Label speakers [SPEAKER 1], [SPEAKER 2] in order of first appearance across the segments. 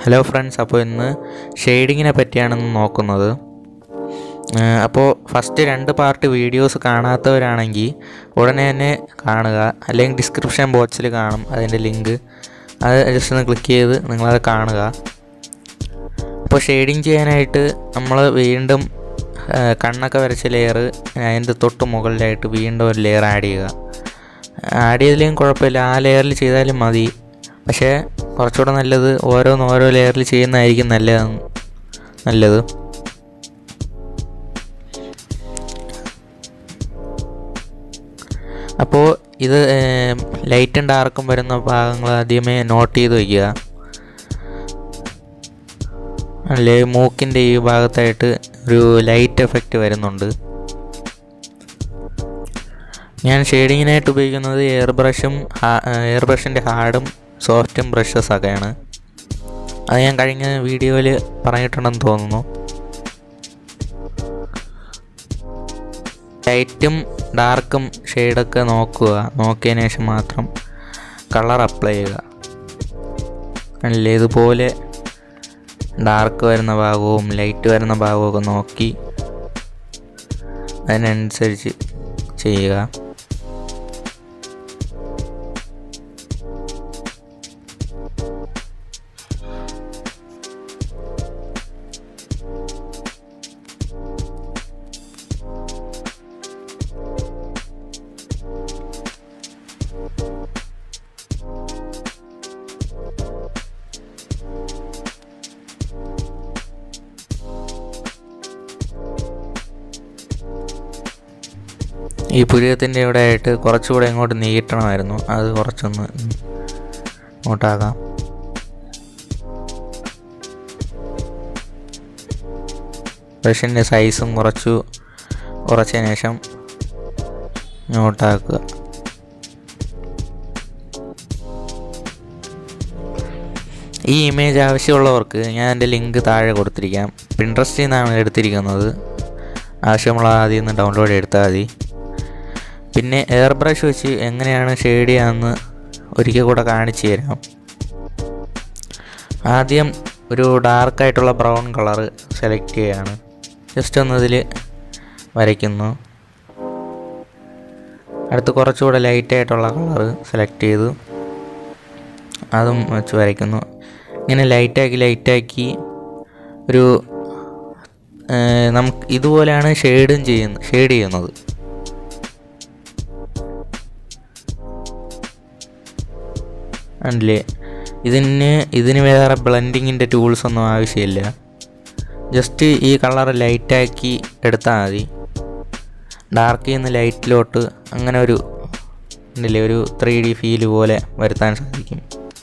[SPEAKER 1] hello friends അപ്പോൾ ഇന്ന് ഷെയ്ഡിങ്ങിനെ പറ്റിയാണ് ഇന്ന് നോക്കുന്നത് ഏഹ് അപ്പോൾ ഫസ്റ്റ് രണ്ട് പാർട്ട് വീഡിയോസ് കാണാത്തവരാണെങ്കിൽ ഉടനെ തന്നെ കാണുക അല്ലെങ്കിൽ ഡിസ്ക്രിപ്ഷൻ ബോക്സിൽ കാണും അതിൻ്റെ ലിങ്ക് അത് ജസ്റ്റ് ഒന്ന് ക്ലിക്ക് ചെയ്ത് നിങ്ങളത് കാണുക അപ്പോൾ ഷെയ്ഡിങ് ചെയ്യാനായിട്ട് നമ്മൾ വീണ്ടും ഏഹ് കണ്ണൊക്കെ വരച്ച ലെയർ അതിൻ്റെ തൊട്ട് മുകളിലായിട്ട് വീണ്ടും ഒരു ലെയർ ആഡ് ചെയ്യുക ആഡ് ചെയ്തില്ലെങ്കിലും കുഴപ്പമില്ല ആ ലെയറിൽ ചെയ്താലും മതി പക്ഷേ കുറച്ചുകൂടെ നല്ലത് ഓരോന്ന് ഓരോ ലെയറിൽ ചെയ്യുന്നതായിരിക്കും നല്ലത് നല്ലത് അപ്പോൾ ഇത് ലൈറ്റും ഡാർക്കും വരുന്ന ഭാഗങ്ങൾ ആദ്യമേ നോട്ട് ചെയ്ത് വയ്ക്കുക അല്ലേ മൂക്കിൻ്റെ ഈ ഭാഗത്തായിട്ട് ഒരു ലൈറ്റ് എഫക്റ്റ് വരുന്നുണ്ട് ഞാൻ ഷെയ്ഡിങ്ങിനായിട്ട് ഉപയോഗിക്കുന്നത് എയർ ബ്രഷും എയർ ബ്രഷിൻ്റെ ഹാർഡും സോഫ്റ്റും ബ്രഷസ് ഒക്കെയാണ് അത് ഞാൻ കഴിഞ്ഞ വീഡിയോയിൽ പറഞ്ഞിട്ടുണ്ടെന്ന് തോന്നുന്നു ലൈറ്റും ഡാർക്കും ഷെയ്ഡൊക്കെ നോക്കുക നോക്കിയതിന് ശേഷം മാത്രം കളർ അപ്ലൈ ചെയ്യുക അല്ലേ ഇതുപോലെ ഡാർക്ക് വരുന്ന ഭാഗവും ലൈറ്റ് വരുന്ന ഭാഗവും ഒക്കെ നോക്കി അതിനനുസരിച്ച് ചെയ്യുക ഈ പുരികത്തിൻ്റെ ഇവിടെ ആയിട്ട് കുറച്ചുകൂടെ ഇങ്ങോട്ട് നീട്ടണമായിരുന്നു അത് കുറച്ചൊന്ന് ഇങ്ങോട്ടാക്കാം ബ്രഷിൻ്റെ സൈസും കുറച്ചു കുറച്ചതിന് ശേഷം ഇങ്ങോട്ടാക്കുക ഈ ഇമേജ് ആവശ്യമുള്ളവർക്ക് ഞാൻ എൻ്റെ ലിങ്ക് താഴെ കൊടുത്തിരിക്കാം പിൻട്രസ്റ്റിൽ നിന്നാണ് എടുത്തിരിക്കുന്നത് ആവശ്യമുള്ള ആദ്യം നിന്ന് ഡൗൺലോഡ് എടുത്താൽ മതി പിന്നെ എയർ ബ്രഷ് വെച്ച് എങ്ങനെയാണ് ഷെയ്ഡ് ചെയ്യാമെന്ന് ഒരിക്കൽ കൂടെ കാണിച്ചു തരാം ആദ്യം ഒരു ഡാർക്കായിട്ടുള്ള ബ്രൗൺ കളർ സെലക്ട് ചെയ്യുകയാണ് ജസ്റ്റ് ഒന്ന് ഇതിൽ വരയ്ക്കുന്നു അടുത്ത് കുറച്ചുകൂടെ ലൈറ്റായിട്ടുള്ള കളർ സെലക്ട് ചെയ്തു അതും വെച്ച് വരയ്ക്കുന്നു ഇങ്ങനെ ലൈറ്റാക്കി ലൈറ്റാക്കി ഒരു നമുക്ക് ഇതുപോലെയാണ് ഷെയ്ഡും ചെയ്യുന്നത് ഷെയ്ഡ് ചെയ്യുന്നത് ആണല്ലേ ഇതിന് ഇതിന് വേറെ ബ്ലെൻഡിങ്ങിൻ്റെ ടൂൾസ് ഒന്നും ആവശ്യമില്ല ജസ്റ്റ് ഈ കളർ ലൈറ്റാക്കി എടുത്താൽ മതി ഡാർക്കിൽ നിന്ന് ലൈറ്റിലോട്ട് അങ്ങനെ ഒരു ഉണ്ടല്ലേ ഒരു ത്രീ ഡി ഫീല് പോലെ വരുത്താൻ സാധിക്കും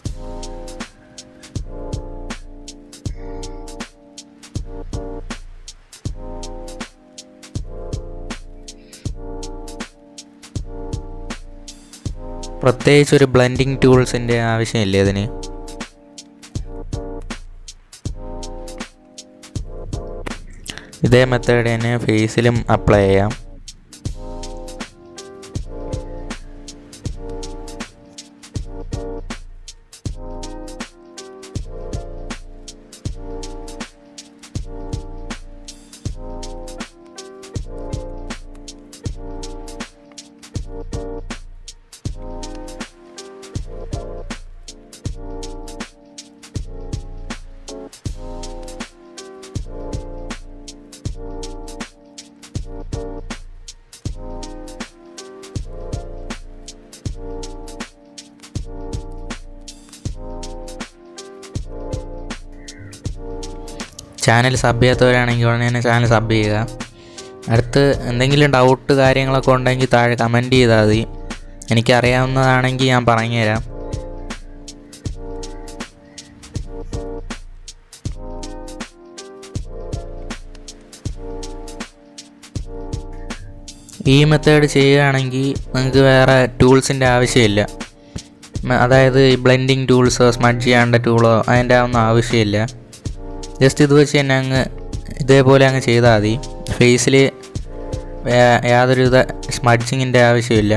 [SPEAKER 1] പ്രത്യേകിച്ച് ഒരു ബ്ലെൻഡിങ് ടൂൾസിൻ്റെ ആവശ്യമില്ല ഇതിന് ഇതേ മെത്തേഡ് തന്നെ ഫേസിലും അപ്ലൈ ചെയ്യാം ചാനൽ സബ് ചെയ്യാത്തവരാണെങ്കിൽ ഉടനെ തന്നെ ചാനൽ സബ് ചെയ്യുക അടുത്ത് എന്തെങ്കിലും ഡൗട്ട് കാര്യങ്ങളൊക്കെ ഉണ്ടെങ്കിൽ താഴെ കമൻറ്റ് ചെയ്താൽ മതി എനിക്കറിയാവുന്നതാണെങ്കിൽ ഞാൻ പറഞ്ഞുതരാം ഈ മെത്തേഡ് ചെയ്യുകയാണെങ്കിൽ നിങ്ങൾക്ക് വേറെ ടൂൾസിൻ്റെ ആവശ്യമില്ല അതായത് ഈ ബ്ലെൻഡിങ് ടൂൾസോ സ്മഡ്ജ് ചെയ്യാണ്ട ടൂളോ അതിൻ്റെ ഒന്നും ആവശ്യമില്ല ജസ്റ്റ് ഇത് വെച്ച് തന്നെ അങ്ങ് ഇതേപോലെ അങ്ങ് ചെയ്താൽ മതി ഫേസിൽ യാതൊരുവിധ സ്മഡ്ജിങ്ങിൻ്റെ ആവശ്യമില്ല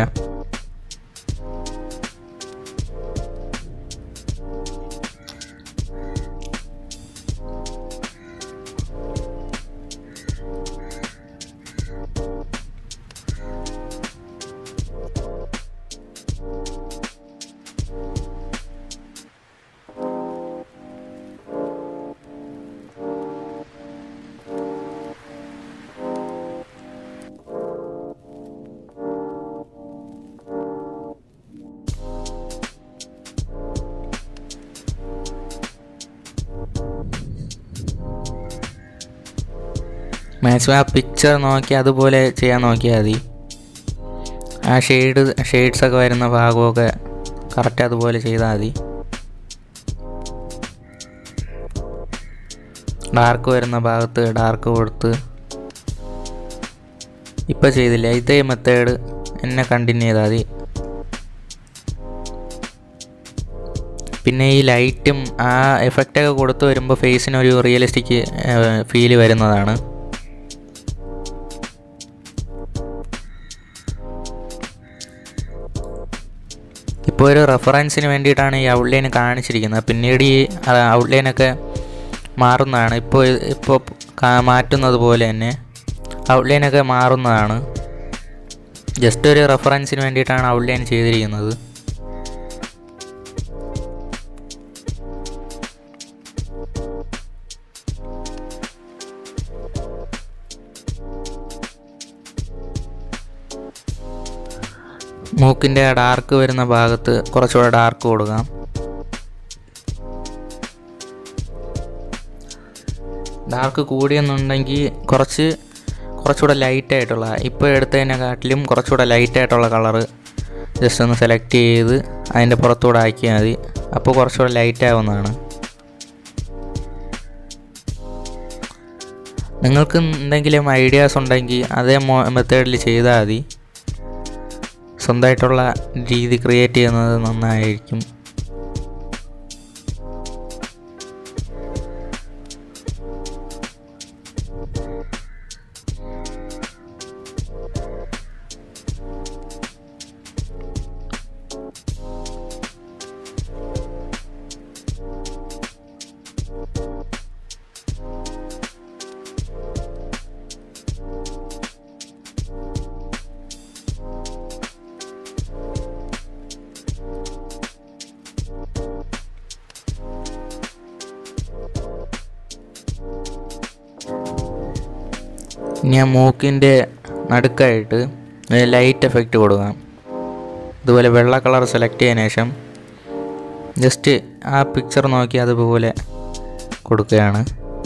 [SPEAKER 1] മാക്സിമം ആ പിക്ചർ നോക്കി അതുപോലെ ചെയ്യാൻ നോക്കിയാൽ മതി ആ ഷെയ്ഡ് ഷെയ്ഡ്സൊക്കെ വരുന്ന ഭാഗമൊക്കെ കറക്റ്റ് അതുപോലെ ചെയ്താൽ മതി ഡാർക്ക് വരുന്ന ഭാഗത്ത് ഡാർക്ക് കൊടുത്ത് ഇപ്പോൾ ചെയ്തില്ല ഇതേ മെത്തേഡ് എന്നെ കണ്ടിന്യൂ ചെയ്താൽ മതി പിന്നെ ഈ ലൈറ്റും ആ എഫക്റ്റൊക്കെ കൊടുത്ത് വരുമ്പോൾ ഫേസിനൊരു റിയലിസ്റ്റിക് ഫീല് വരുന്നതാണ് ഇപ്പോൾ ഒരു റെഫറൻസിന് വേണ്ടിയിട്ടാണ് ഈ ഔട്ട്ലൈൻ കാണിച്ചിരിക്കുന്നത് പിന്നീട് ഈ ഔട്ട്ലൈനൊക്കെ മാറുന്നതാണ് ഇപ്പോൾ ഇപ്പോൾ കാ- മാറ്റുന്നത് പോലെ തന്നെ ഔട്ട്ലൈനൊക്കെ മാറുന്നതാണ് ജസ്റ്റ് ഒരു റെഫറൻസിന് വേണ്ടിയിട്ടാണ് ഔട്ട്ലൈൻ ചെയ്തിരിക്കുന്നത് മൂക്കിൻ്റെ ഡാർക്ക് വരുന്ന ഭാഗത്ത് കുറച്ചുകൂടെ ഡാർക്ക് കൊടുക്കാം ഡാർക്ക് കൂടിയെന്നുണ്ടെങ്കിൽ കുറച്ച് കുറച്ചുകൂടെ ലൈറ്റ് ആയിട്ടുള്ള ഇപ്പോൾ എടുത്തതിനെക്കാട്ടിലും കുറച്ചുകൂടെ ലൈറ്റ് ആയിട്ടുള്ള കളറ് ജസ്റ്റ് ഒന്ന് സെലക്ട് ചെയ്ത് അതിൻ്റെ പുറത്തൂടെ ആക്കിയാൽ മതി അപ്പോൾ കുറച്ചുകൂടെ ലൈറ്റ് ആവുന്നതാണ് നിങ്ങൾക്ക് എന്തെങ്കിലും ഐഡിയാസ് ഉണ്ടെങ്കിൽ അതേ മോ മെത്തേഡിൽ ചെയ്താൽ മതി സ്വന്തമായിട്ടുള്ള രീതി ക്രിയേറ്റ് ചെയ്യുന്നത് നന്നായിരിക്കും ഇനി ആ മൂക്കിൻ്റെ നടുക്കായിട്ട് ലൈറ്റ് എഫക്റ്റ് കൊടുക്കാം ഇതുപോലെ വെള്ള കളർ സെലക്ട് ചെയ്തതിന് ശേഷം ജസ്റ്റ് ആ പിക്ചർ നോക്കി അതുപോലെ കൊടുക്കുകയാണ്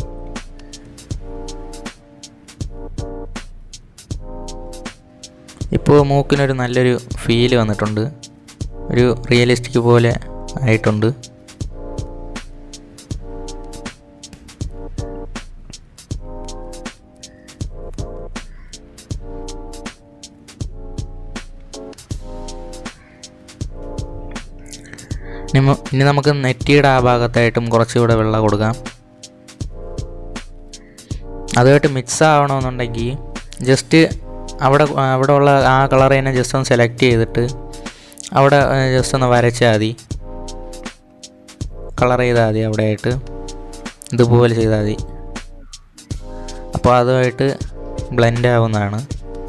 [SPEAKER 1] ഇപ്പോൾ മൂക്കിനൊരു നല്ലൊരു ഫീല് വന്നിട്ടുണ്ട് ഒരു റിയലിസ്റ്റിക് പോലെ ആയിട്ടുണ്ട് ഇനി മ- ഇനി നമുക്ക് നെറ്റിയുടെ ആ ഭാഗത്തായിട്ടും കുറച്ചുകൂടെ വെള്ളം കൊടുക്കാം അതുമായിട്ട് മിക്സ് ആവണമെന്നുണ്ടെങ്കിൽ ജസ്റ്റ് അവിടെ അവിടെ ഉള്ള ആ കളർ തന്നെ ജസ്റ്റ് ഒന്ന് സെലക്ട് ചെയ്തിട്ട് അവിടെ ജസ്റ്റ് ഒന്ന് വരച്ചാൽ മതി കളർ ചെയ്താൽ മതി അവിടെ ആയിട്ട് ഇതുപോലെ ചെയ്താൽ മതി അപ്പോൾ അതുമായിട്ട് ബ്ലെൻഡ് ആവുന്നതാണ്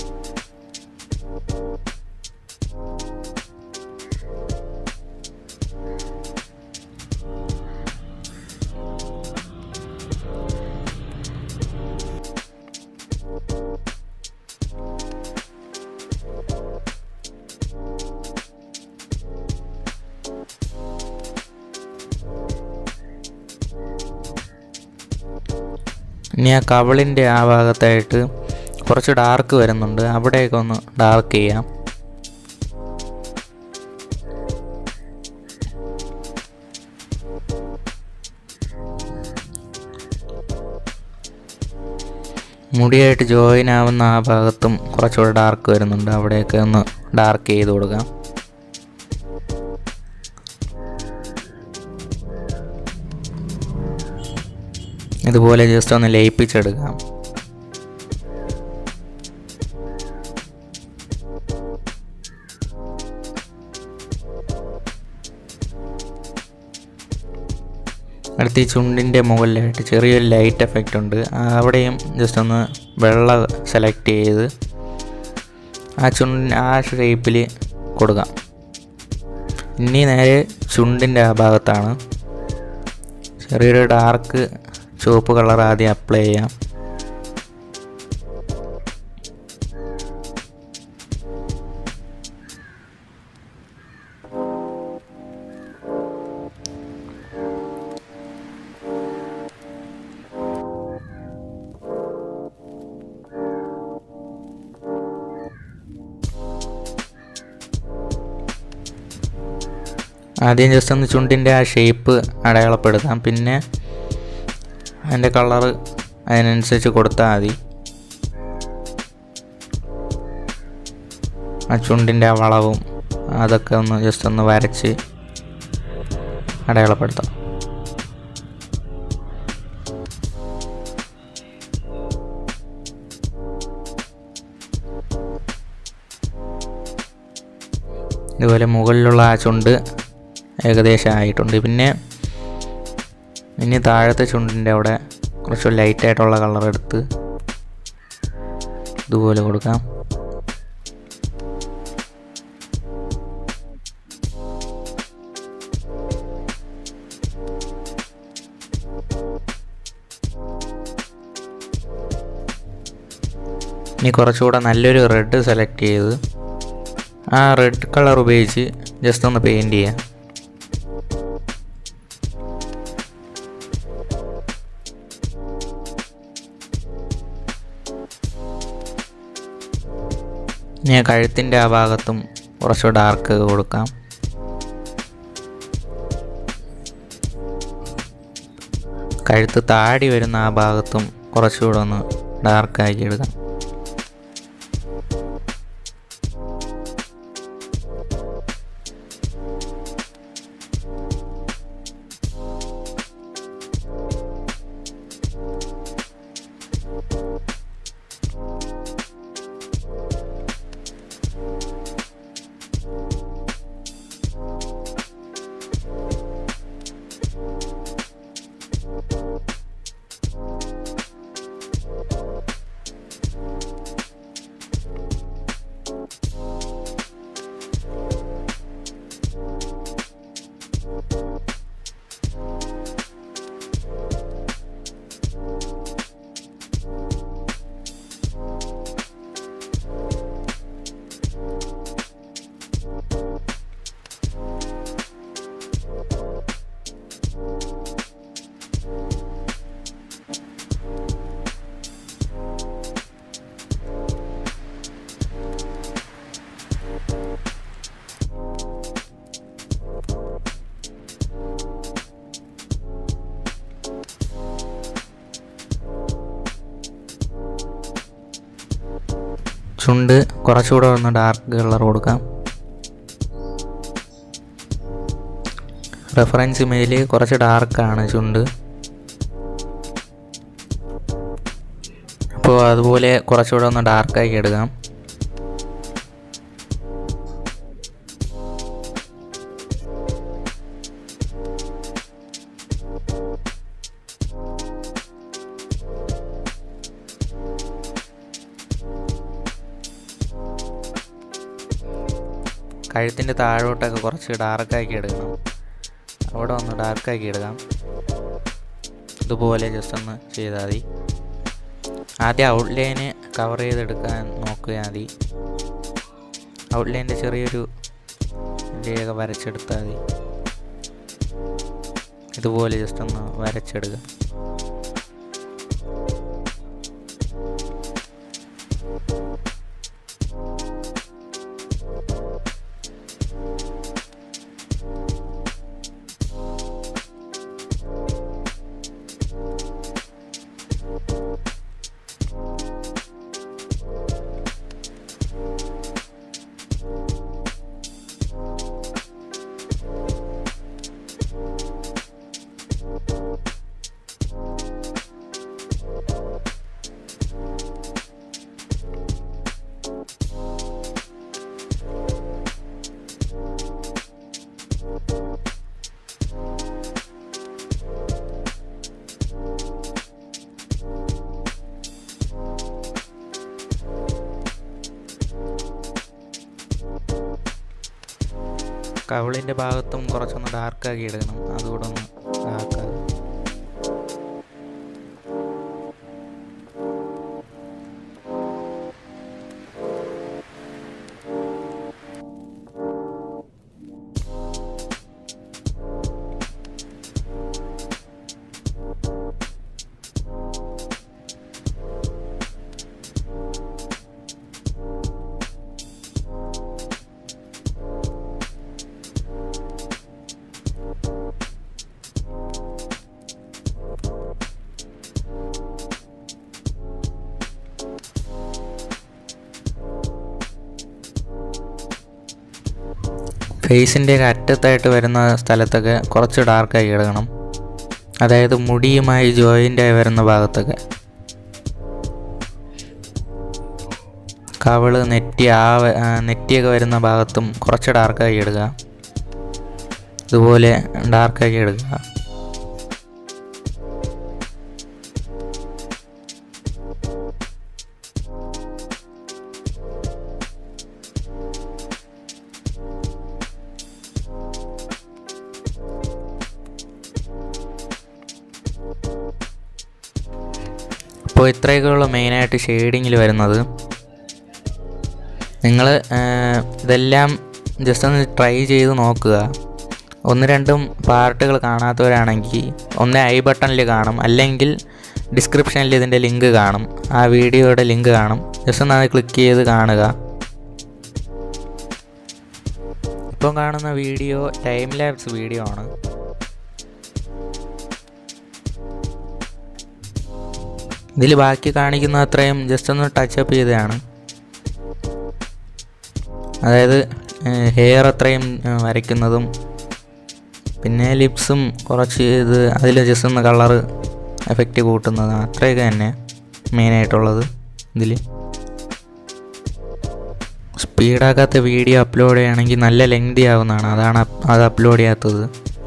[SPEAKER 1] ഇനി ആ കവളിൻ്റെ ആ ഭാഗത്തായിട്ട് കുറച്ച് ഡാർക്ക് വരുന്നുണ്ട് അവിടെയൊക്കെ ഒന്ന് ഡാർക്ക് ചെയ്യാം മുടിയായിട്ട് ജോയിൻ ആവുന്ന ആ ഭാഗത്തും കുറച്ചുകൂടെ ഡാർക്ക് വരുന്നുണ്ട് അവിടെയൊക്കെ ഒന്ന് ഡാർക്ക് ചെയ്ത് കൊടുക്കാം ഇതുപോലെ ജസ്റ്റ് ഒന്ന് ലയിപ്പിച്ചെടുക്കാം അടുത്ത് ഈ ചുണ്ടിൻ്റെ മുകളിലായിട്ട് ചെറിയൊരു ലൈറ്റ് എഫക്റ്റ് ഉണ്ട് ആ അവിടെയും ജസ്റ്റ് ഒന്ന് വെള്ള സെലക്ട് ചെയ്ത് ആ ചുണ്ട് ആ ഷേപ്പിൽ കൊടുക്കാം ഇനി നേരെ ചുണ്ടിൻ്റെ ആ ഭാഗത്താണ് ചെറിയൊരു ഡാർക്ക് ചുവപ്പ് കളർ ആദ്യം അപ്ലൈ ചെയ്യാം ആദ്യം ജസ്റ്റ് ഒന്ന് ചുണ്ടിൻ്റെ ആ ഷേപ്പ് അടയാളപ്പെടുത്താം പിന്നെ അതിൻ്റെ കളറ് അതിനനുസരിച്ച് കൊടുത്താൽ മതി ആ ചുണ്ടിൻ്റെ ആ വളവും അതൊക്കെ ഒന്ന് ജസ്റ്റ് ഒന്ന് വരച്ച് അടയാളപ്പെടുത്താം ഇതുപോലെ മുകളിലുള്ള ആ ചുണ്ട് ഏകദേശം ആയിട്ടുണ്ട് പിന്നെ ഇനി താഴത്തെ ചുണ്ടിൻ്റെ അവിടെ കുറച്ച് ലൈറ്റായിട്ടുള്ള കളർ എടുത്ത് ഇതുപോലെ കൊടുക്കാം ഇനി കുറച്ചുകൂടെ നല്ലൊരു റെഡ് സെലക്ട് ചെയ്ത് ആ റെഡ് കളർ ഉപയോഗിച്ച് ജസ്റ്റ് ഒന്ന് പെയിൻറ് ചെയ്യാം ഇനി കഴുത്തിൻ്റെ ആ ഭാഗത്തും കുറച്ച് ഡാർക്ക് കൊടുക്കാം കഴുത്ത് താടി വരുന്ന ആ ഭാഗത്തും കുറച്ചുകൂടെ ഒന്ന് ഡാർക്കാക്കി എടുക്കാം ചുണ്ട് കുറച്ചുകൂടെ ഒന്ന് ഡാർക്ക് കളർ കൊടുക്കാം റെഫറൻസ് ഇമേജിൽ കുറച്ച് ഡാർക്കാണ് ചുണ്ട് അപ്പോൾ അതുപോലെ കുറച്ചുകൂടെ ഒന്ന് ഡാർക്കാക്കി എടുക്കാം കഴുത്തിൻ്റെ താഴോട്ടൊക്കെ കുറച്ച് ഡാർക്കാക്കി എടുക്കണം അവിടെ ഒന്ന് ഡാർക്കാക്കി എടുക്കാം ഇതുപോലെ ജസ്റ്റ് ഒന്ന് ചെയ്താൽ മതി ആദ്യം ഔട്ട്ലൈന് കവർ ചെയ്തെടുക്കാൻ നോക്കിയാൽ മതി ഔട്ട്ലൈൻ്റെ ചെറിയൊരു രേഖ വരച്ചെടുത്താൽ മതി ഇതുപോലെ ജസ്റ്റ് ഒന്ന് വരച്ചെടുക്കുക കവിളിൻ്റെ ഭാഗത്തും കുറച്ചൊന്ന് ഡാർക്കാക്കി എടുക്കണം അതുകൂടെ ഒന്ന് ഡാർക്കാക്കി ഫേസിൻ്റെ ഒക്കെ അറ്റത്തായിട്ട് വരുന്ന സ്ഥലത്തൊക്കെ കുറച്ച് ഡാർക്കായി ഇടണം അതായത് മുടിയുമായി ജോയിൻ്റായി വരുന്ന ഭാഗത്തൊക്കെ കവിള് നെറ്റി ആ വ- ആ, നെറ്റിയൊക്കെ വരുന്ന ഭാഗത്തും കുറച്ച് ഡാർക്കായി ഇടുക ഇതുപോലെ ഡാർക്കാക്കി എടുക്കുക അപ്പോൾ ഇത്രയൊക്കെയുള്ള മെയിനായിട്ട് ഷെയ്ഡിങ്ങിൽ വരുന്നത് നിങ്ങൾ ഇതെല്ലാം ജസ്റ്റ് ഒന്ന് ട്രൈ ചെയ്ത് നോക്കുക ഒന്ന് രണ്ടും പാർട്ടുകൾ കാണാത്തവരാണെങ്കിൽ ഒന്ന് ഐ ബട്ടണിൽ കാണും അല്ലെങ്കിൽ ഡിസ്ക്രിപ്ഷനിൽ ഇതിൻ്റെ ലിങ്ക് കാണും ആ വീഡിയോയുടെ ലിങ്ക് കാണും ജസ്റ്റ് ഒന്ന് അത് ക്ലിക്ക് ചെയ്ത് കാണുക ഇപ്പം കാണുന്ന വീഡിയോ ടൈം ലാബ്സ് വീഡിയോ ആണ് ഇതിൽ ബാക്കി കാണിക്കുന്ന അത്രയും ജസ്റ്റ് ഒന്ന് ടച്ചപ്പ് ചെയ്തതാണ് അതായത് ഹെയർ അത്രയും ഏഹ്, വരയ്ക്കുന്നതും പിന്നെ ലിപ്സും കുറച്ച് ഇത് അതിൽ ജസ്റ്റ് ഒന്ന് കളറ് എഫക്റ്റ് കൂട്ടുന്നത് അത്രയൊക്കെ തന്നെ മെയിനായിട്ടുള്ളത് ഇതിൽ സ്പീഡാക്കാത്ത വീഡിയോ അപ്ലോഡ് ചെയ്യുകയാണെങ്കിൽ നല്ല ലെങ്തി ആവുന്നതാണ് അതാണ് അപ്- അത് അപ്ലോഡ് ചെയ്യാത്തത്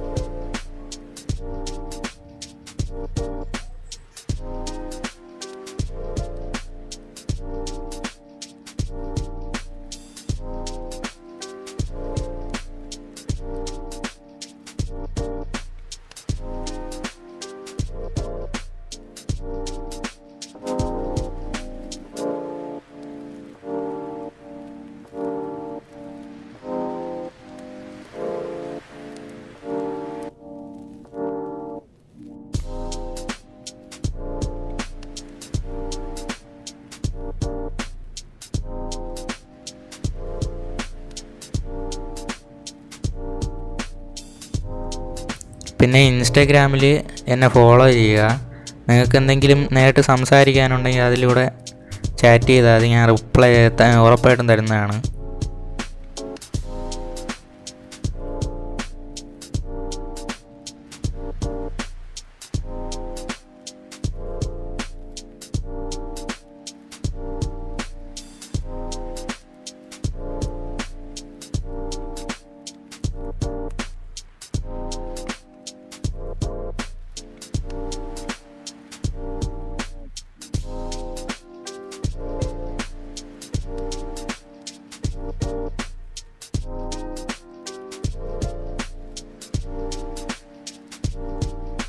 [SPEAKER 1] പിന്നെ ഇൻസ്റ്റാഗ്രാമിൽ എന്നെ ഫോളോ ചെയ്യുക നിങ്ങൾക്ക് എന്തെങ്കിലും നേരിട്ട് സംസാരിക്കാനുണ്ടെങ്കിൽ അതിലൂടെ ചാറ്റ് ചെയ്താൽ അത് ഞാൻ റിപ്ലൈ ഉറപ്പായിട്ടും തരുന്നതാണ്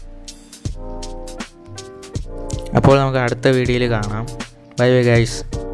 [SPEAKER 1] അപ്പോൾ നമുക്ക് അടുത്ത വീഡിയോയിൽ കാണാം ബൈ ബൈ ഗൈസ്